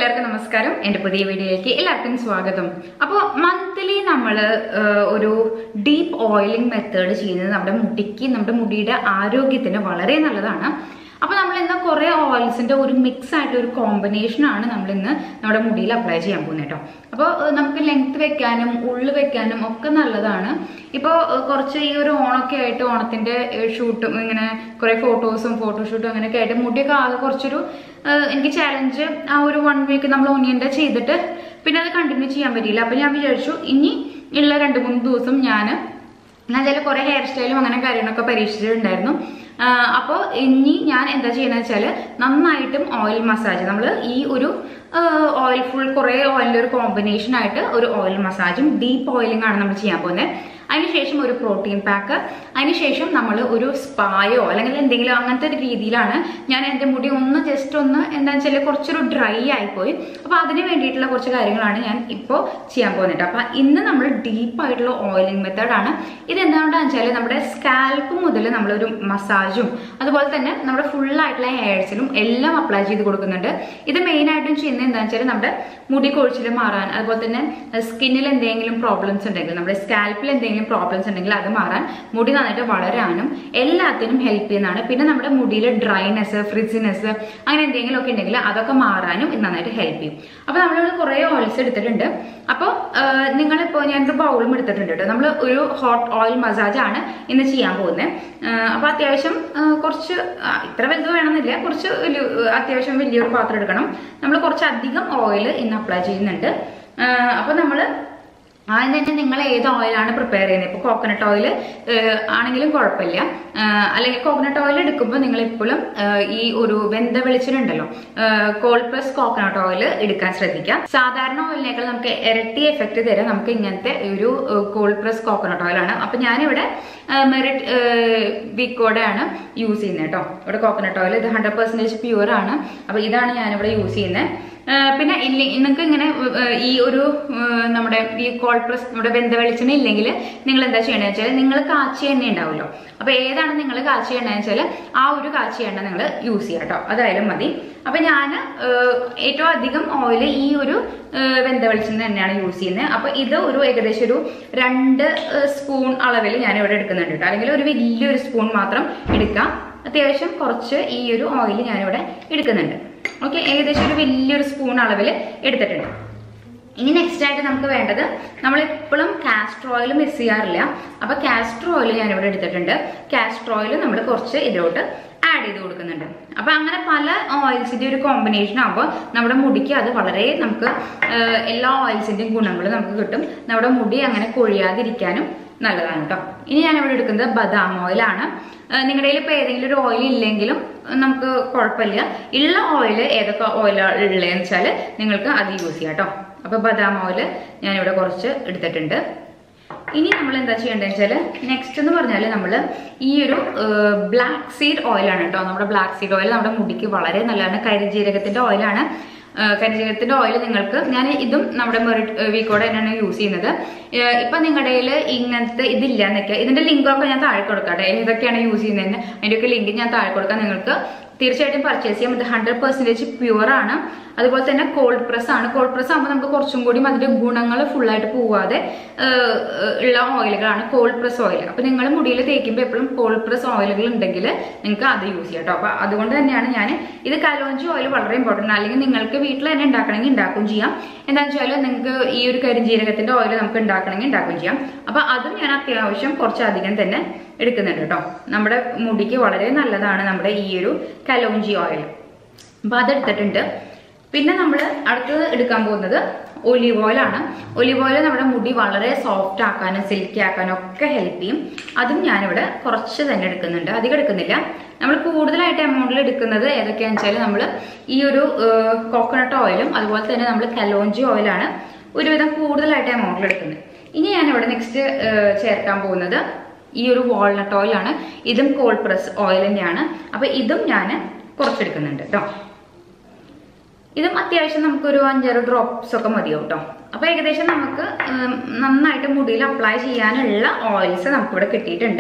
എല്ലാവർക്കും നമസ്കാരം എൻ്റെ പുതിയ വീഡിയോയിലേക്ക് എല്ലാവർക്കും സ്വാഗതം അപ്പോൾ മന്ത്ലി നമ്മൾ ഒരു ഡീപ്പ് ഓയിലിംഗ് മെത്തേഡ് ചെയ്യുന്നത് നമ്മുടെ മുടിക്ക് നമ്മുടെ മുടിയുടെ ആരോഗ്യത്തിന് വളരെ നല്ലതാണ് അപ്പോൾ നമ്മൾ ഇന്ന് കുറേ ഓയിൽസിൻ്റെ ഒരു മിക്സ് ആയിട്ട് ഒരു കോമ്പിനേഷൻ ആണ് നമ്മൾ ഇന്ന് നമ്മുടെ മുടിയിൽ അപ്ലൈ ചെയ്യാൻ പോകുന്നത് കേട്ടോ അപ്പോൾ നമുക്ക് ലെങ്ത് വെക്കാനും ഉള്ളു വെക്കാനും ഒക്കെ നല്ലതാണ് ഇപ്പോൾ കുറച്ച് ഈ ഒരു ഓണൊക്കെ ആയിട്ട് ഓണത്തിൻ്റെ ഷൂട്ടും ഇങ്ങനെ കുറേ ഫോട്ടോസും ഫോട്ടോഷൂട്ടും അങ്ങനെയൊക്കെ ആയിട്ട് മുടിയൊക്കെ ആകെ കുറച്ചൊരു ഏഹ് എനിക്ക് ചാലഞ്ച് ആ ഒരു വൺ വീക്ക് നമ്മൾ ഒന്നിയൻ്റെ ചെയ്തിട്ട് പിന്നെ അത് കണ്ടിന്യൂ ചെയ്യാൻ പറ്റിയില്ല അപ്പം ഞാൻ വിചാരിച്ചു ഇനി ഉള്ള രണ്ട് മൂന്ന് ദിവസം ഞാൻ ഞാൻ ചില കുറേ ഹെയർ സ്റ്റൈലും അങ്ങനെ കാര്യങ്ങളൊക്കെ പരീക്ഷിച്ചിട്ടുണ്ടായിരുന്നു അപ്പോൾ ഇനി ഞാൻ എന്താ ചെയ്യുന്നത് വെച്ചാൽ നന്നായിട്ടും ഓയിൽ മസാജ് നമ്മൾ ഈ ഒരു ഓയിൽ ഫുൾ കുറേ ഓയിലിൻ്റെ ഒരു കോമ്പിനേഷൻ ആയിട്ട് ഒരു ഓയിൽ മസാജും ഡീപ്പ് ഓയിലിംഗ് ആണ് നമ്മൾ ചെയ്യാൻ പോകുന്നത് അതിനുശേഷം ഒരു പ്രോട്ടീൻ പാക്ക് അതിനുശേഷം നമ്മൾ ഒരു സ്പായോ അല്ലെങ്കിൽ എന്തെങ്കിലും അങ്ങനത്തെ ഒരു രീതിയിലാണ് ഞാൻ എൻ്റെ മുടി ഒന്ന് ജസ്റ്റ് ഒന്ന് എന്താണെന്ന് വെച്ചാൽ കുറച്ചൊരു ഡ്രൈ ആയിപ്പോയി അപ്പോൾ അതിന് വേണ്ടിയിട്ടുള്ള കുറച്ച് കാര്യങ്ങളാണ് ഞാൻ ഇപ്പോൾ ചെയ്യാൻ പോകുന്നത് അപ്പോൾ ഇന്ന് നമ്മൾ ഡീപ്പായിട്ടുള്ള ഓയിലിംഗ് മെത്തേഡാണ് ഇത് എന്താണെന്ന് വെച്ചാൽ നമ്മുടെ സ്കാൽപ്പ് മുതൽ നമ്മളൊരു മസാജും അതുപോലെ തന്നെ നമ്മുടെ ഫുൾ ആയിട്ടുള്ള ഹെയർസിലും എല്ലാം അപ്ലൈ ചെയ്ത് കൊടുക്കുന്നുണ്ട് ഇത് മെയിനായിട്ടും ചെയ്യുന്നത് എന്താണെന്ന് വെച്ചാൽ നമ്മുടെ മുടി കൊഴിച്ചിൽ മാറാൻ അതുപോലെ തന്നെ സ്കിന്നിൽ എന്തെങ്കിലും പ്രോബ്ലംസ് ഉണ്ടെങ്കിൽ നമ്മുടെ സ്കാൽപ്പിൽ എന്തെങ്കിലും പ്രോബ്ലംസ് ഉണ്ടെങ്കിൽ അത് മാറാൻ മുടി നന്നായിട്ട് വളരാനും എല്ലാത്തിനും ഹെൽപ്പ് ചെയ്യുന്നതാണ് പിന്നെ നമ്മുടെ മുടിയിൽ ഡ്രൈനെസ് ഫ്രിസിനെസ് അങ്ങനെ എന്തെങ്കിലും ഒക്കെ ഉണ്ടെങ്കിൽ അതൊക്കെ മാറാനും ഇത് നന്നായിട്ട് ഹെൽപ്പ് ചെയ്യും അപ്പോൾ നമ്മളിവിടെ കുറേ ഓയിൽസ് എടുത്തിട്ടുണ്ട് അപ്പോൾ നിങ്ങളിപ്പോൾ ഞാനൊരു ബൗളും എടുത്തിട്ടുണ്ട് കേട്ടോ നമ്മൾ ഒരു ഹോട്ട് ഓയിൽ മസാജ് ആണ് ഇന്ന് ചെയ്യാൻ പോകുന്നത് അപ്പോൾ അത്യാവശ്യം കുറച്ച് ഇത്ര വലുത് വേണമെന്നില്ല കുറച്ച് വലിയ അത്യാവശ്യം വലിയൊരു പാത്രം എടുക്കണം നമ്മൾ കുറച്ച് അധികം ഓയിൽ ഇന്ന് അപ്ലൈ ചെയ്യുന്നുണ്ട് അപ്പോൾ നമ്മൾ ആദ്യം തന്നെ നിങ്ങൾ ഏത് ഓയിലാണ് പ്രിപ്പയർ ചെയ്യുന്നത് ഇപ്പോൾ കോക്കനട്ട് ഓയിൽ ആണെങ്കിലും കുഴപ്പമില്ല അല്ലെങ്കിൽ കോക്കനട്ട് ഓയിൽ എടുക്കുമ്പോൾ നിങ്ങൾ എപ്പോഴും ഈ ഒരു വെന്ത വെളിച്ചെണ്ണ ഉണ്ടല്ലോ കോൾഡ് പ്രസ് കോക്കനട്ട് ഓയിൽ എടുക്കാൻ ശ്രദ്ധിക്കുക സാധാരണ ഓയിലിനേക്കാൾ നമുക്ക് ഇരട്ടി എഫക്റ്റ് തരാം നമുക്ക് ഇങ്ങനത്തെ ഒരു കോൾഡ് പ്രസ് കോക്കനട്ട് ഓയിലാണ് അപ്പം ഞാനിവിടെ മെറിറ്റ് വിക്കോടെ ആണ് യൂസ് ചെയ്യുന്നത് കേട്ടോ ഇവിടെ കോക്കനട്ട് ഓയിൽ ഇത് ഹൺഡ്രഡ് പെർസെൻറ്റേജ് പ്യുവർ ആണ് അപ്പോൾ ഇതാണ് ഞാനിവിടെ യൂസ് ചെയ്യുന്നത് പിന്നെ ഇല്ല നിങ്ങൾക്ക് ഇങ്ങനെ ഈ ഒരു നമ്മുടെ ഈ കോൾഡ് പ്രസ് നമ്മുടെ വെന്ത വെളിച്ചെണ്ണ ഇല്ലെങ്കിൽ നിങ്ങൾ എന്താ ചെയ്യണമെന്ന് വെച്ചാൽ നിങ്ങൾ കാച്ചിയ എണ്ണ ഉണ്ടാവുമല്ലോ അപ്പോൾ ഏതാണ് നിങ്ങൾ കാച്ചിയ എണ്ണ വെച്ചാൽ ആ ഒരു കാച്ചിയ എണ്ണ നിങ്ങൾ യൂസ് ചെയ്യുക കേട്ടോ അതായാലും മതി അപ്പം ഞാൻ ഏറ്റവും അധികം ഓയിൽ ഈ ഒരു വെന്ത വെളിച്ചെണ്ണ തന്നെയാണ് യൂസ് ചെയ്യുന്നത് അപ്പോൾ ഇത് ഒരു ഏകദേശം ഒരു രണ്ട് സ്പൂൺ അളവിൽ ഞാൻ ഇവിടെ എടുക്കുന്നുണ്ട് കേട്ടോ അല്ലെങ്കിൽ ഒരു വലിയൊരു സ്പൂൺ മാത്രം എടുക്കാം അത്യാവശ്യം കുറച്ച് ഈ ഒരു ഓയിൽ ഞാനിവിടെ എടുക്കുന്നുണ്ട് ഓക്കെ ഏകദേശം ഒരു വലിയൊരു സ്പൂൺ അളവിൽ എടുത്തിട്ടുണ്ട് ഇനി നെക്സ്റ്റ് ആയിട്ട് നമുക്ക് വേണ്ടത് നമ്മൾ എപ്പോഴും കാസ്റ്റർ ഓയിൽ മിസ് ചെയ്യാറില്ല അപ്പോൾ കാസ്റ്റർ ഓയിൽ ഞാനിവിടെ എടുത്തിട്ടുണ്ട് കാസ്റ്റർ ഓയിൽ നമ്മൾ കുറച്ച് ഇതിലോട്ട് ആഡ് ചെയ്ത് കൊടുക്കുന്നുണ്ട് അപ്പോൾ അങ്ങനെ പല ഓയിൽസിൻ്റെ ഒരു കോമ്പിനേഷൻ ആകുമ്പോൾ നമ്മുടെ മുടിക്ക് അത് വളരെ നമുക്ക് എല്ലാ ഓയിൽസിൻ്റെയും ഗുണങ്ങൾ നമുക്ക് കിട്ടും നമ്മുടെ മുടി അങ്ങനെ കൊഴിയാതിരിക്കാനും നല്ലതാണ് കേട്ടോ ഇനി ഞാനിവിടെ എടുക്കുന്നത് ബദാം ഓയിലാണ് നിങ്ങളുടെ കയ്യിൽ ഇപ്പോൾ ഏതെങ്കിലും ഒരു ഓയിൽ ഇല്ലെങ്കിലും നമുക്ക് കുഴപ്പമില്ല ഉള്ള ഓയിൽ ഏതൊക്കെ ഓയിലാണ് ഉള്ളതെന്ന് വെച്ചാൽ നിങ്ങൾക്ക് അത് യൂസ് ചെയ്യാം കേട്ടോ അപ്പോൾ ബദാം ഓയിൽ ഞാനിവിടെ കുറച്ച് എടുത്തിട്ടുണ്ട് ഇനി നമ്മൾ എന്താ ചെയ്യേണ്ടതെന്ന് വെച്ചാൽ നെക്സ്റ്റ് എന്ന് പറഞ്ഞാൽ നമ്മൾ ഈ ഒരു ബ്ലാക്ക് സീഡ് ഓയിലാണ് കേട്ടോ നമ്മുടെ ബ്ലാക്ക് സീഡ് ഓയിൽ നമ്മുടെ മുടിക്ക് വളരെ നല്ലതാണ് കരിജീരകത്തിൻ്റെ ഓയിലാണ് കരിജീരകത്തിന്റെ ഓയിൽ നിങ്ങൾക്ക് ഞാൻ ഇതും നമ്മുടെ മെറിറ്റ് വീക്കോടെ തന്നെയാണ് യൂസ് ചെയ്യുന്നത് ഇപ്പൊ നിങ്ങളുടെ കയ്യിൽ ഇങ്ങനത്തെ ഇതില്ല എന്നൊക്കെ ഇതിന്റെ ലിങ്കൊക്കെ ഞാൻ താഴെ കൊടുക്കാം ഏതൊക്കെയാണ് യൂസ് ചെയ്യുന്നതെന്ന് അതിൻ്റെയൊക്കെ ലിങ്ക് ഞാൻ താഴെ കൊടുക്കാം നിങ്ങൾക്ക് തീർച്ചയായിട്ടും പർച്ചേസ് ചെയ്യാം ഇത് ഹൺഡ്രഡ് പെർസെൻറ്റേജ് പ്യുവർ ആണ് അതുപോലെ തന്നെ കോൾഡ് പ്രസ് ആണ് കോൾഡ് പ്രസ് ആകുമ്പോൾ നമുക്ക് കുറച്ചും കൂടി അതിന്റെ ഗുണങ്ങൾ ഫുള്ളായിട്ട് പോവാതെ ഉള്ള ഓയിലുകളാണ് കോൾഡ് പ്രസ് ഓയിൽ അപ്പോൾ നിങ്ങൾ മുടിയിൽ തേക്കുമ്പോൾ എപ്പോഴും കോൾഡ് പ്രസ് ഓയിലുകൾ ഉണ്ടെങ്കിൽ നിങ്ങൾക്ക് അത് യൂസ് ചെയ്യാം കേട്ടോ അപ്പോൾ അതുകൊണ്ട് തന്നെയാണ് ഞാൻ ഇത് കലോഞ്ചി ഓയിൽ വളരെ ഇമ്പോർട്ടൻ്റ് അല്ലെങ്കിൽ നിങ്ങൾക്ക് വീട്ടിൽ തന്നെ ഉണ്ടാക്കണമെങ്കിൽ ഉണ്ടാക്കും ചെയ്യാം എന്താണെന്ന് വെച്ചാൽ നിങ്ങൾക്ക് ഈ ഒരു കരിഞ്ജീരകത്തിന്റെ ഓയിൽ നമുക്ക് ഉണ്ടാക്കണമെങ്കിൽ ഉണ്ടാക്കും ചെയ്യാം അപ്പോൾ അതും ഞാൻ അത്യാവശ്യം കുറച്ചധികം തന്നെ എടുക്കുന്നുണ്ട് കേട്ടോ നമ്മുടെ മുടിക്ക് വളരെ നല്ലതാണ് നമ്മുടെ ഈ ഒരു കലോഞ്ചി ഓയിൽ അപ്പോൾ അതെടുത്തിട്ടുണ്ട് പിന്നെ നമ്മൾ അടുത്തത് എടുക്കാൻ പോകുന്നത് ഒലിവ് ഓയിലാണ് ഒലിവ് ഓയിൽ നമ്മുടെ മുടി വളരെ സോഫ്റ്റ് ആക്കാനും സിൽക്കി ആക്കാനും ഒക്കെ ഹെൽപ്പ് ചെയ്യും അതും ഞാനിവിടെ കുറച്ച് തന്നെ എടുക്കുന്നുണ്ട് അധികം എടുക്കുന്നില്ല നമ്മൾ കൂടുതലായിട്ട് എമൗണ്ടിൽ എടുക്കുന്നത് ഏതൊക്കെയാണെന്ന് വെച്ചാൽ നമ്മൾ ഈ ഒരു കോക്കനട്ട് ഓയിലും അതുപോലെ തന്നെ നമ്മൾ കലോഞ്ചി ഓയിലാണ് ഒരുവിധം കൂടുതലായിട്ട് എമൗണ്ടിൽ എടുക്കുന്നത് ഇനി ഞാനിവിടെ നെക്സ്റ്റ് ചേർക്കാൻ പോകുന്നത് ഈ ഒരു വാൾനട്ട് ഓയിലാണ് ഇതും കോൾഡ് പ്രസ് ഓയിൽ തന്നെയാണ് അപ്പോൾ ഇതും ഞാൻ കുറച്ചെടുക്കുന്നുണ്ട് കേട്ടോ ഇതും അത്യാവശ്യം നമുക്കൊരു അഞ്ചാറ് ഡ്രോപ്സ് ഒക്കെ മതിയാവും കേട്ടോ അപ്പോൾ ഏകദേശം നമുക്ക് നന്നായിട്ട് മുടിയിൽ അപ്ലൈ ചെയ്യാനുള്ള ഓയിൽസ് നമുക്കിവിടെ കിട്ടിയിട്ടുണ്ട്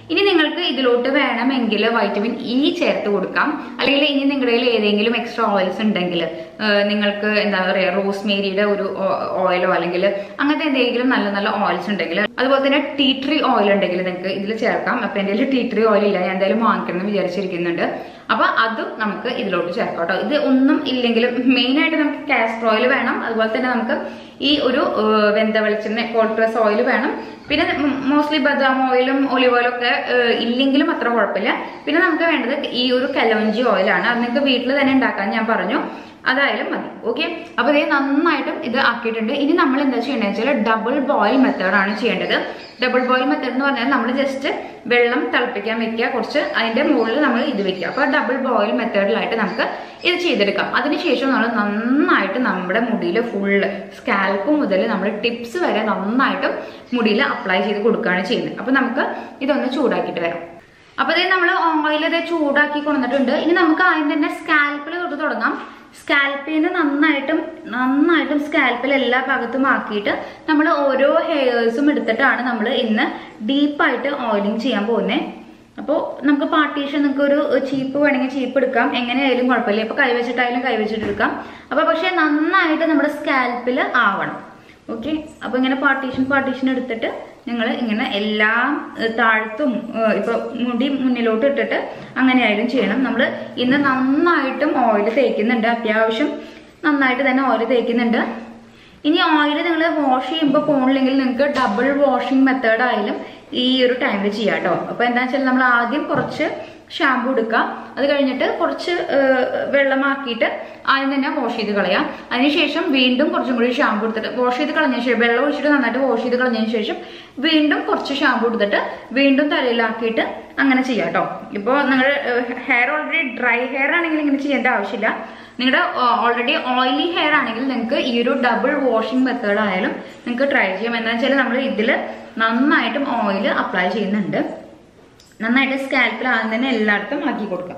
ഇനി നിങ്ങൾക്ക് ഇതിലോട്ട് വേണമെങ്കിൽ വൈറ്റമിൻ ഇ ചേർത്ത് കൊടുക്കാം അല്ലെങ്കിൽ ഇനി നിങ്ങളുടെ കയ്യിൽ ഏതെങ്കിലും എക്സ്ട്രാ ഓയിൽസ് ഉണ്ടെങ്കിൽ നിങ്ങൾക്ക് എന്താ പറയുക റോസ്മേരിയുടെ ഒരു ഓയിലോ അല്ലെങ്കിൽ അങ്ങനത്തെ എന്തെങ്കിലും നല്ല നല്ല ഓയിൽസ് ഉണ്ടെങ്കിൽ അതുപോലെ തന്നെ ടീ ട്രീ ഓയിൽ ഉണ്ടെങ്കിൽ നിങ്ങൾക്ക് ഇതിൽ ചേർക്കാം അപ്പൊ എൻ്റെ കയ്യിൽ ടീ ട്രീ ഓയിൽ ഇല്ല ഞാൻ എന്തായാലും വാങ്ങിക്കണം എന്ന് വിചാരിച്ചിരിക്കുന്നുണ്ട് അപ്പൊ അതും നമുക്ക് ഇതിലോട്ട് ചേർക്കാം കേട്ടോ ഇത് ഒന്നും ഇല്ലെങ്കിലും മെയിൻ ആയിട്ട് നമുക്ക് കാസ്റ്റർ ഓയിൽ വേണം അതുപോലെ തന്നെ നമുക്ക് ഈ ഒരു ഏഹ്, വെന്ത വെളിച്ചെണ്ണ കോൾഡ് പ്രസ് ഓയിൽ വേണം പിന്നെ മോസ്റ്റ്ലി ബദാം ഓയിലും ഒലിവ് ഓയിലും ഒക്കെ ഏഹ്, ഇല്ലെങ്കിലും അത്ര കുഴപ്പമില്ല പിന്നെ നമുക്ക് വേണ്ടത് ഈ ഒരു കലവഞ്ചി ഓയിലാണ് അത് നിങ്ങൾക്ക് വീട്ടിൽ തന്നെ ഉണ്ടാക്കാൻ ഞാൻ പറഞ്ഞു അതായാലും മതി ഓക്കെ അപ്പൊ ഇത് നന്നായിട്ടും ഇത് ആക്കിയിട്ടുണ്ട് ഇനി നമ്മൾ എന്താ ചെയ്യേണ്ടത് വെച്ചാൽ ഡബിൾ ബോയിൽ മെത്തേഡാണ് ചെയ്യേണ്ടത് ഡബിൾ ബോയിൽ മെത്തേഡ് എന്ന് പറഞ്ഞാൽ നമ്മൾ ജസ്റ്റ് വെള്ളം തിളപ്പിക്കാൻ വെക്കുക കുറച്ച് അതിന്റെ മുകളിൽ നമ്മൾ ഇത് വെക്കുക അപ്പൊ ഡബിൾ ബോയിൽ മെത്തേഡിലായിട്ട് നമുക്ക് ഇത് ചെയ്തെടുക്കാം അതിനുശേഷം നമ്മൾ നന്നായിട്ട് നമ്മുടെ മുടിയിൽ ഫുള്ള് സ്കാൽപ്പ് മുതൽ നമ്മൾ ടിപ്സ് വരെ നന്നായിട്ട് മുടിയിൽ അപ്ലൈ ചെയ്ത് കൊടുക്കുകയാണ് ചെയ്യുന്നത് അപ്പൊ നമുക്ക് ഇതൊന്ന് ചൂടാക്കിയിട്ട് വരാം അപ്പൊ ഇതേ നമ്മൾ ഓയിൽ ഇത് ചൂടാക്കി കൊണ്ടുവന്നിട്ടുണ്ട് ഇനി നമുക്ക് ആദ്യം തന്നെ സ്കാൽപ്പിൽ തൊട്ട് തുടങ്ങാം സ്കാൽപ്പിൽ നിന്ന് നന്നായിട്ടും നന്നായിട്ടും സ്കാൽപ്പിൽ എല്ലാ ഭാഗത്തും ആക്കിയിട്ട് നമ്മൾ ഓരോ ഹെയർസും എടുത്തിട്ടാണ് നമ്മൾ ഇന്ന് ഡീപ്പായിട്ട് ഓയിലിംഗ് ചെയ്യാൻ പോകുന്നത് അപ്പോൾ നമുക്ക് പാർട്ടീഷൻ നിങ്ങൾക്ക് ഒരു ചീപ്പ് വേണമെങ്കിൽ ചീപ്പ് എടുക്കാം എങ്ങനെയായാലും കുഴപ്പമില്ല ഇപ്പൊ കൈവച്ചിട്ടായാലും കൈവച്ചിട്ട് എടുക്കാം അപ്പൊ പക്ഷെ നന്നായിട്ട് നമ്മുടെ സ്കാൽപ്പിൽ ആവണം ഓക്കെ അപ്പൊ ഇങ്ങനെ പാർട്ടീഷൻ പാർട്ടീഷൻ എടുത്തിട്ട് നിങ്ങൾ ഇങ്ങനെ എല്ലാം ഏഹ്, താഴ്ത്തും ഏഹ്, ഇപ്പൊ മുടി മുന്നിലോട്ട് ഇട്ടിട്ട് അങ്ങനെയായാലും ചെയ്യണം നമ്മൾ ഇന്ന് നന്നായിട്ടും ഓയിൽ തേക്കുന്നുണ്ട് അത്യാവശ്യം നന്നായിട്ട് തന്നെ ഓയിൽ തേക്കുന്നുണ്ട് ഇനി ഓയിൽ നിങ്ങൾ വാഷ് ചെയ്യുമ്പോൾ പോണില്ലെങ്കിൽ നിങ്ങൾക്ക് ഡബിൾ വാഷിംഗ് മെത്തേഡ് ആയാലും ഈ ഒരു ടൈമിൽ ചെയ്യാം കേട്ടോ അപ്പൊ എന്താ വെച്ചാൽ നമ്മൾ ആദ്യം കുറച്ച് ഷാമ്പു എടുക്കുക അത് കഴിഞ്ഞിട്ട് കുറച്ച് ഏഹ്, വെള്ളമാക്കിയിട്ട് ആദ്യം തന്നെ വാഷ് ചെയ്ത് കളയാം അതിനുശേഷം വീണ്ടും കുറച്ചും കൂടി ഷാമ്പു എടുത്തിട്ട് വാഷ് ചെയ്ത് കളഞ്ഞതിന് ശേഷം വെള്ളം ഒഴിച്ചിട്ട് നന്നായിട്ട് വാഷ് ചെയ്ത് കളഞ്ഞതിന് ശേഷം വീണ്ടും കുറച്ച് ഷാമ്പു എടുത്തിട്ട് വീണ്ടും തലയിലാക്കിയിട്ട് അങ്ങനെ ചെയ്യാം കേട്ടോ ഇപ്പോൾ നിങ്ങൾ ഹെയർ ഓൾറെഡി ഡ്രൈ ഹെയർ ആണെങ്കിൽ ഇങ്ങനെ ചെയ്യേണ്ട ആവശ്യമില്ല നിങ്ങളുടെ ഓൾറെഡി ഓയിലി ഹെയർ ആണെങ്കിൽ നിങ്ങൾക്ക് ഈ ഒരു ഡബിൾ വാഷിംഗ് മെത്തേഡ് ആയാലും നിങ്ങൾക്ക് ട്രൈ ചെയ്യാം എന്താ വെച്ചാൽ നമ്മൾ ഇതിൽ നന്നായിട്ടും ഓയിൽ അപ്ലൈ ചെയ്യുന്നുണ്ട് നന്നായിട്ട് സ്കാൽപ്പിൽ ആദ്യം തന്നെ എല്ലായിടത്തും ആക്കി കൊടുക്കാം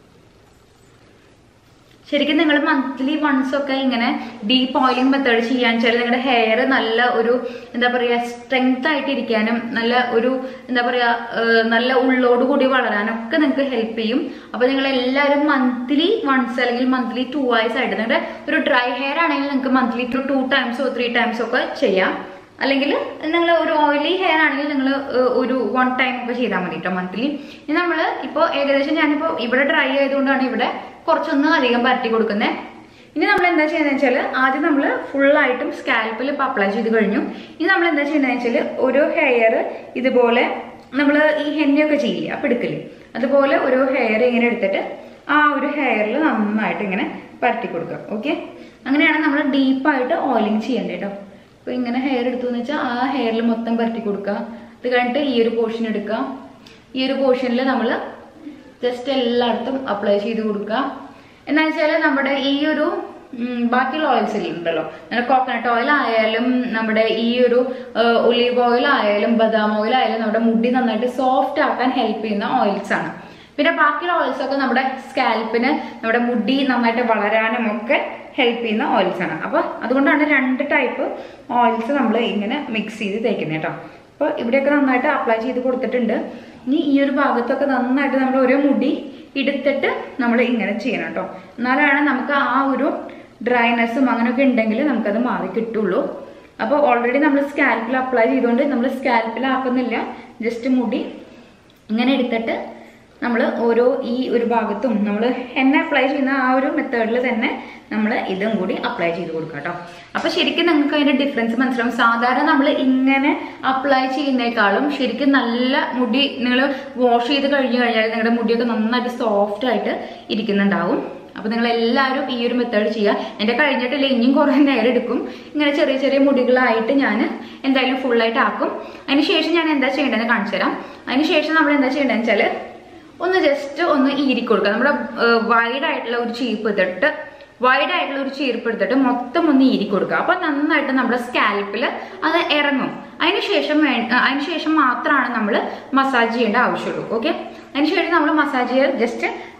ശരിക്കും നിങ്ങൾ മന്ത്ലി വൺസ് ഒക്കെ ഇങ്ങനെ ഡീപ്പ് ഓയിലിംഗ് മെത്തേഡ് ചെയ്യാൻ വെച്ചാൽ നിങ്ങളുടെ ഹെയർ നല്ല ഒരു എന്താ പറയുക സ്ട്രെങ്ത് ആയിട്ട് ഇരിക്കാനും നല്ല ഒരു എന്താ പറയുക ഏഹ് നല്ല ഉള്ളോട് കൂടി വളരാനൊക്കെ നിങ്ങൾക്ക് ഹെൽപ്പ് ചെയ്യും അപ്പൊ നിങ്ങൾ എല്ലാവരും മന്ത്ലി വൺസ് അല്ലെങ്കിൽ മന്ത്ലി ടു ആഴ്സ് ആയിട്ട് നിങ്ങളുടെ ഒരു ഡ്രൈ ഹെയർ ആണെങ്കിൽ നിങ്ങൾക്ക് മന്ത്ലി ടു ടു ടൈംസോ ത്രീ ടൈംസോ ഒക്കെ ചെയ്യാം അല്ലെങ്കിൽ നിങ്ങൾ ഒരു ഓയിലി ഹെയർ ആണെങ്കിൽ നിങ്ങൾ ഒരു വൺ ടൈം ഒക്കെ ചെയ്താൽ മതി കേട്ടോ മന്ത്ലി ഇനി നമ്മൾ ഇപ്പോൾ ഏകദേശം ഞാനിപ്പോൾ ഇവിടെ ഡ്രൈ ആയതുകൊണ്ടാണ് ഇവിടെ കുറച്ചൊന്ന് അധികം പരട്ടി കൊടുക്കുന്നത് ഇനി നമ്മൾ എന്താ ചെയ്യുന്നത് വെച്ചാൽ ആദ്യം നമ്മൾ ഫുള്ളായിട്ടും സ്കാൽപ്പിൽ ഇപ്പോൾ അപ്ലൈ ചെയ്ത് കഴിഞ്ഞു ഇനി നമ്മൾ എന്താ ചെയ്യുന്നത് വെച്ചാൽ ഓരോ ഹെയർ ഇതുപോലെ നമ്മൾ ഈ ഹെന്നയൊക്കെ ചെയ്യില്ലേ അപ്പം എടുക്കില്ലേ അതുപോലെ ഓരോ ഹെയർ ഇങ്ങനെ എടുത്തിട്ട് ആ ഒരു ഹെയറിൽ നന്നായിട്ട് ഇങ്ങനെ പരട്ടി കൊടുക്കുക ഓക്കെ അങ്ങനെയാണ് നമ്മൾ ഡീപ്പായിട്ട് ഓയിലിംഗ് ചെയ്യേണ്ടത് കേട്ടോ അപ്പോൾ ഇങ്ങനെ ഹെയർ എടുത്തു എന്ന് വെച്ചാൽ ആ ഹെയറിൽ മൊത്തം പരട്ടി കൊടുക്കുക അത് കഴിഞ്ഞിട്ട് ഈ ഒരു പോർഷൻ എടുക്കുക ഈ ഒരു പോർഷനിൽ നമ്മൾ ജസ്റ്റ് എല്ലായിടത്തും അപ്ലൈ ചെയ്ത് കൊടുക്കുക എന്നാ വെച്ചാൽ നമ്മുടെ ഈ ഒരു ഉം, ബാക്കിയുള്ള ഓയിൽസ് ഉണ്ടല്ലോ നമ്മുടെ കോക്കനട്ട് ഓയിൽ ആയാലും നമ്മുടെ ഈ ഒരു ഒലീവ് ഓയിൽ ആയാലും ബദാം ഓയിൽ ആയാലും നമ്മുടെ മുടി നന്നായിട്ട് സോഫ്റ്റ് ആക്കാൻ ഹെൽപ്പ് ചെയ്യുന്ന ഓയിൽസ് ആണ് പിന്നെ ബാക്കിയുള്ള ഓയിൽസ് ഒക്കെ നമ്മുടെ സ്കാൽപ്പിന് നമ്മുടെ മുടി നന്നായിട്ട് വളരാനും ഒക്കെ ഹെൽപ്പ് ചെയ്യുന്ന ഓയിൽസ് ആണ് അപ്പോൾ അതുകൊണ്ടാണ് രണ്ട് ടൈപ്പ് ഓയിൽസ് നമ്മൾ ഇങ്ങനെ മിക്സ് ചെയ്ത് തേക്കുന്നത് കേട്ടോ അപ്പോൾ ഇവിടെയൊക്കെ നന്നായിട്ട് അപ്ലൈ ചെയ്ത് കൊടുത്തിട്ടുണ്ട് ഇനി ഈ ഒരു ഭാഗത്തൊക്കെ നന്നായിട്ട് നമ്മൾ ഓരോ മുടി എടുത്തിട്ട് നമ്മൾ ഇങ്ങനെ ചെയ്യണം കേട്ടോ എന്നാലാണ് നമുക്ക് ആ ഒരു ഡ്രൈനെസ്സും അങ്ങനെയൊക്കെ ഉണ്ടെങ്കിൽ നമുക്കത് മാറി കിട്ടുള്ളൂ അപ്പോൾ ഓൾറെഡി നമ്മൾ സ്കാൽപ്പിൽ അപ്ലൈ ചെയ്തുകൊണ്ട് നമ്മൾ സ്കാൽപ്പിലാക്കുന്നില്ല ജസ്റ്റ് മുടി ഇങ്ങനെ എടുത്തിട്ട് നമ്മൾ ഓരോ ഈ ഒരു ഭാഗത്തും നമ്മൾ എണ്ണ അപ്ലൈ ചെയ്യുന്ന ആ ഒരു മെത്തേഡിൽ തന്നെ നമ്മൾ ഇതും കൂടി അപ്ലൈ ചെയ്ത് കൊടുക്കുക കേട്ടോ അപ്പൊ ശരിക്കും നിങ്ങൾക്ക് അതിന്റെ ഡിഫറൻസ് മനസ്സിലാവും സാധാരണ നമ്മൾ ഇങ്ങനെ അപ്ലൈ ചെയ്യുന്നേക്കാളും ശരിക്കും നല്ല മുടി നിങ്ങൾ വാഷ് ചെയ്ത് കഴിഞ്ഞു കഴിഞ്ഞാൽ നിങ്ങളുടെ മുടിയൊക്കെ നന്നായിട്ട് സോഫ്റ്റ് ആയിട്ട് ഇരിക്കുന്നുണ്ടാവും അപ്പൊ നിങ്ങൾ എല്ലാവരും ഈ ഒരു മെത്തേഡ് ചെയ്യുക എന്റെ കഴിഞ്ഞിട്ടില്ല ഇനിയും കുറെ നേരം എടുക്കും ഇങ്ങനെ ചെറിയ ചെറിയ മുടികളായിട്ട് ഞാൻ എന്തായാലും full ആയിട്ട് ആക്കും അതിനുശേഷം ഞാൻ എന്താ ചെയ്യേണ്ടതെന്ന് കാണിച്ചു തരാം അതിനുശേഷം നമ്മൾ എന്താ ചെയ്യേണ്ടതെന്ന് വെച്ചാൽ ഒന്ന് ജസ്റ്റ് ഒന്ന് ഈരി കൊടുക്കുക നമ്മുടെ വൈഡ് ആയിട്ടുള്ള ഒരു ചീപ്പ് എടുത്തിട്ട് വൈഡ് ആയിട്ടുള്ള ഒരു ചീർപ്പ് എടുത്തിട്ട് മൊത്തം ഒന്ന് ഈരി കൊടുക്കുക അപ്പൊ നന്നായിട്ട് നമ്മുടെ സ്കാൽപ്പിൽ അത് ഇറങ്ങും അതിനുശേഷം വേ അതിനുശേഷം മാത്രമാണ് നമ്മൾ മസാജ് ചെയ്യേണ്ട ആവശ്യമുള്ളൂ ഓക്കെ അതിനുശേഷം നമ്മൾ മസാജ് ചെയ്യാൻ ജസ്റ്റ്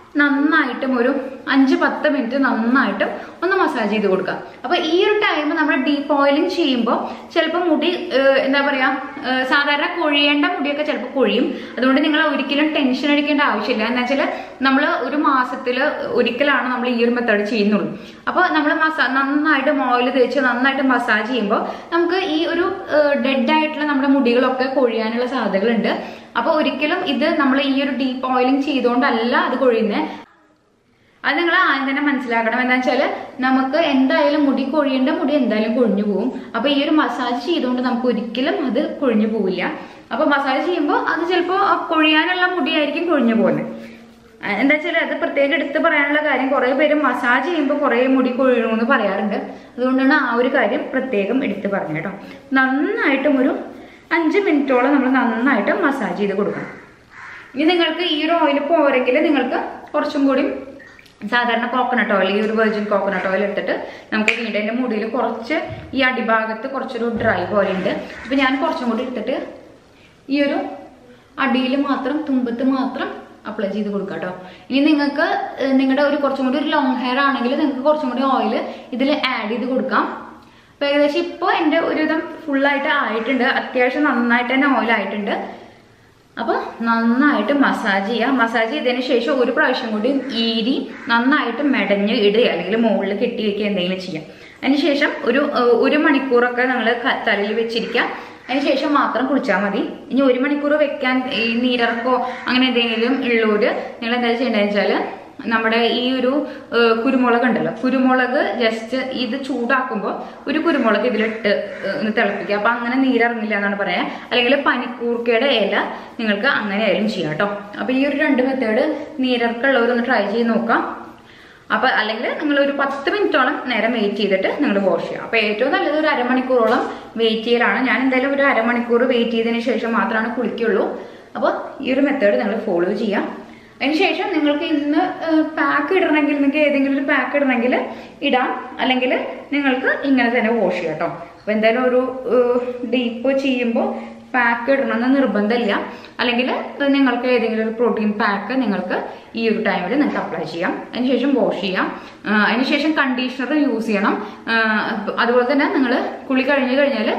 നന്നായിട്ടും ഒരു അഞ്ച് പത്ത് മിനിറ്റ് നന്നായിട്ടും ഒന്ന് മസാജ് ചെയ്ത് കൊടുക്കാം അപ്പൊ ഈ ഒരു ടൈം നമ്മൾ ഡീപ്പ് ഓയിലിംഗ് ചെയ്യുമ്പോൾ ചിലപ്പോൾ മുടി ഏഹ്, എന്താ പറയാ ഏഹ്, സാധാരണ കൊഴിയേണ്ട മുടിയൊക്കെ ചിലപ്പോൾ കൊഴിയും അതുകൊണ്ട് നിങ്ങൾ ഒരിക്കലും ടെൻഷൻ അടിക്കേണ്ട ആവശ്യമില്ല എന്താ വെച്ചാൽ നമ്മൾ ഒരു മാസത്തിൽ ഒരിക്കലാണ് നമ്മൾ ഈ ഒരു മെത്തേഡ് ചെയ്യുന്നുള്ളൂ അപ്പോൾ നമ്മൾ മസാ നന്നായിട്ട് ഓയിൽ തേച്ച് നന്നായിട്ട് മസാജ് ചെയ്യുമ്പോൾ നമുക്ക് ഈ ഒരു ഡെഡ് ആയിട്ടുള്ള നമ്മുടെ മുടികളൊക്കെ കൊഴിയാനുള്ള സാധ്യതകളുണ്ട് അപ്പോൾ ഒരിക്കലും ഇത് നമ്മൾ ഈ ഒരു ഡീപ്പ് ഓയിലിംഗ് ചെയ്തുകൊണ്ടല്ല അത് കൊഴിയുന്നത് അത് നിങ്ങൾ ആദ്യം തന്നെ മനസ്സിലാക്കണം എന്താ വെച്ചാൽ നമുക്ക് എന്തായാലും മുടി കൊഴിയേണ്ട മുടി എന്തായാലും കൊഴിഞ്ഞു പോകും അപ്പൊ ഈ ഒരു മസാജ് ചെയ്തുകൊണ്ട് നമുക്ക് ഒരിക്കലും അത് കൊഴിഞ്ഞു പോവില്ല അപ്പൊ മസാജ് ചെയ്യുമ്പോൾ അത് ചിലപ്പോൾ കൊഴിയാനുള്ള മുടിയായിരിക്കും കൊഴിഞ്ഞു പോകുന്നത് ആ, എന്താ വെച്ചാൽ അത് പ്രത്യേകം എടുത്ത് പറയാനുള്ള കാര്യം കുറേ പേര് മസാജ് ചെയ്യുമ്പോൾ കുറേ മുടി കൊഴിയണമെന്ന് പറയാറുണ്ട് അതുകൊണ്ടാണ് ആ ഒരു കാര്യം പ്രത്യേകം എടുത്ത് പറഞ്ഞു കേട്ടോ നന്നായിട്ടും ഒരു അഞ്ച് മിനിറ്റോളം നമ്മൾ നന്നായിട്ട് മസാജ് ചെയ്ത് കൊടുക്കണം ഇനി നിങ്ങൾക്ക് ഈ ഒരു ഓയിൽ പോരെങ്കിൽ നിങ്ങൾക്ക് കുറച്ചും കൂടി സാധാരണ കോക്കനട്ട് ഓയിൽ ഈ ഒരു വെർജിൻ കോക്കനട്ട് ഓയിൽ എടുത്തിട്ട് നമുക്ക് വീണ്ടും എൻ്റെ മുടിയിൽ കുറച്ച് ഈ അടിഭാഗത്ത് കുറച്ചൊരു ഡ്രൈ പോലെ ഉണ്ട് അപ്പം ഞാൻ കുറച്ചും കൂടി എടുത്തിട്ട് ഈ ഒരു അടിയിൽ മാത്രം തുമ്പത്ത് മാത്രം അപ്ലൈ ചെയ്ത് കൊടുക്കാം കേട്ടോ ഇനി നിങ്ങൾക്ക് ഏഹ്, നിങ്ങളുടെ ഒരു കുറച്ചും കൂടി ഒരു ലോങ് ഹെയർ ആണെങ്കിൽ നിങ്ങൾക്ക് കുറച്ചും കൂടി ഓയിൽ ഇതിൽ ആഡ് ചെയ്ത് കൊടുക്കാം അപ്പൊ ഏകദേശം ഇപ്പോൾ എൻ്റെ ഒരുവിധം ഫുള്ളായിട്ട് ആയിട്ടുണ്ട് അത്യാവശ്യം നന്നായിട്ട് തന്നെ ഓയിൽ ആയിട്ടുണ്ട് അപ്പോൾ നന്നായിട്ട് മസാജ് ചെയ്യുക മസാജ് ചെയ്തതിന് ശേഷം ഒരു പ്രാവശ്യം കൂടി ഈരി നന്നായിട്ട് മെടഞ്ഞ് ഇടുക അല്ലെങ്കിൽ മുകളിൽ കെട്ടി വെക്കുക എന്തെങ്കിലും ചെയ്യാം അതിനുശേഷം ഒരു ഏഹ്, ഒരു മണിക്കൂറൊക്കെ നിങ്ങൾ തലയിൽ വെച്ചിരിക്കുക അതിനുശേഷം മാത്രം കുളിച്ചാൽ മതി ഇനി ഒരു മണിക്കൂർ വെക്കാൻ ഈ നീരിറക്കോ അങ്ങനെ എന്തെങ്കിലും ഉള്ളവര് നിങ്ങൾ എന്താ ചെയ്യേണ്ടതെന്ന് വെച്ചാൽ നമ്മുടെ ഈ ഒരു ഏഹ്, കുരുമുളക് ഉണ്ടല്ലോ കുരുമുളക് ജസ്റ്റ് ഇത് ചൂടാക്കുമ്പോൾ ഒരു കുരുമുളക് ഇതിലിട്ട് ഏഹ്, ഒന്ന് തിളപ്പിക്കുക അപ്പൊ അങ്ങനെ നീരിറങ്ങില്ല എന്നാണ് പറയാ അല്ലെങ്കിൽ പനിക്കൂർക്കയുടെ ഇല നിങ്ങൾക്ക് അങ്ങനെ ആയാലും ചെയ്യാം കേട്ടോ അപ്പൊ ഈ ഒരു രണ്ട് മെത്തേഡ് നീരിറക്കുള്ളവരൊന്ന് ട്രൈ ചെയ്ത് നോക്കാം അപ്പൊ അല്ലെങ്കിൽ നിങ്ങൾ ഒരു പത്ത് മിനിറ്റോളം നേരം വെയിറ്റ് ചെയ്തിട്ട് നിങ്ങൾ വാഷ് ചെയ്യുക അപ്പൊ ഏറ്റവും നല്ലത് ഒരു അരമണിക്കൂറോളം വെയിറ്റ് ചെയ്യലാണ് ഞാൻ എന്തായാലും ഒരു അരമണിക്കൂർ വെയിറ്റ് ചെയ്തതിന് ശേഷം മാത്രമാണ് കുളിക്കുള്ളൂ അപ്പോൾ ഈ ഒരു മെത്തേഡ് നിങ്ങൾ ഫോളോ ചെയ്യാം അതിനുശേഷം നിങ്ങൾക്ക് ഇന്ന് പാക്ക് ഇടണമെങ്കിൽ നിങ്ങൾക്ക് ഏതെങ്കിലും ഒരു പാക്ക് ഇടണമെങ്കിൽ ഇടാം അല്ലെങ്കിൽ നിങ്ങൾക്ക് ഇങ്ങനെ തന്നെ വാഷ് ചെയ്യാം കേട്ടോ അപ്പൊ എന്തായാലും ഒരു ഡീപ്പ് ചെയ്യുമ്പോൾ പാക്ക് ഇടണമെന്ന് നിർബന്ധമില്ല അല്ലെങ്കിൽ നിങ്ങൾക്ക് ഏതെങ്കിലും ഒരു പ്രോട്ടീൻ പാക്ക് നിങ്ങൾക്ക് ഈ ഒരു ടൈമിൽ നിങ്ങൾക്ക് അപ്ലൈ ചെയ്യാം അതിനുശേഷം വാഷ് ചെയ്യാം ആ, അതിനുശേഷം കണ്ടീഷണർ യൂസ് ചെയ്യണം ആ, അതുപോലെ തന്നെ നിങ്ങൾ കുളി കഴിഞ്ഞ് കഴിഞ്ഞാൽ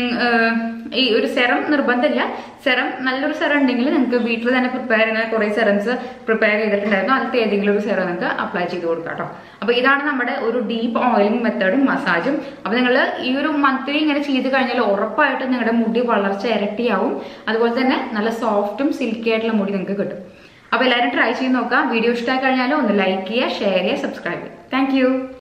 ഈ ഒരു സെറം നിർബന്ധമില്ല സെറം നല്ലൊരു സെറം ഉണ്ടെങ്കിൽ നിങ്ങൾക്ക് വീട്ടിൽ തന്നെ പ്രിപ്പയർ ചെയ്യുന്ന കുറേ സെറംസ് പ്രിപ്പയർ ചെയ്തിട്ടുണ്ടായിരുന്നു അതിലത്തെ ഏതെങ്കിലും ഒരു സെറം നിങ്ങൾക്ക് അപ്ലൈ ചെയ്ത് കൊടുക്കാം കേട്ടോ അപ്പൊ ഇതാണ് നമ്മുടെ ഒരു ഡീപ്പ് ഓയിലിംഗ് മെത്തേഡും മസാജും അപ്പൊ നിങ്ങൾ ഈ ഒരു മന്ത്ലി ഇങ്ങനെ ചെയ്ത് കഴിഞ്ഞാൽ ഉറപ്പായിട്ടും നിങ്ങളുടെ മുടി വളർച്ച ഇരട്ടിയാവും അതുപോലെ തന്നെ നല്ല സോഫ്റ്റും സിൽക്കി ആയിട്ടുള്ള മുടി നിങ്ങൾക്ക് കിട്ടും അപ്പൊ എല്ലാവരും ട്രൈ ചെയ്ത് നോക്കാം വീഡിയോ ഇഷ്ടമായി കഴിഞ്ഞാൽ ഒന്ന് ലൈക്ക് ചെയ്യുക ഷെയർ ചെയ്യുക സബ്സ്ക്രൈബ് ചെയ്യുക താങ്ക്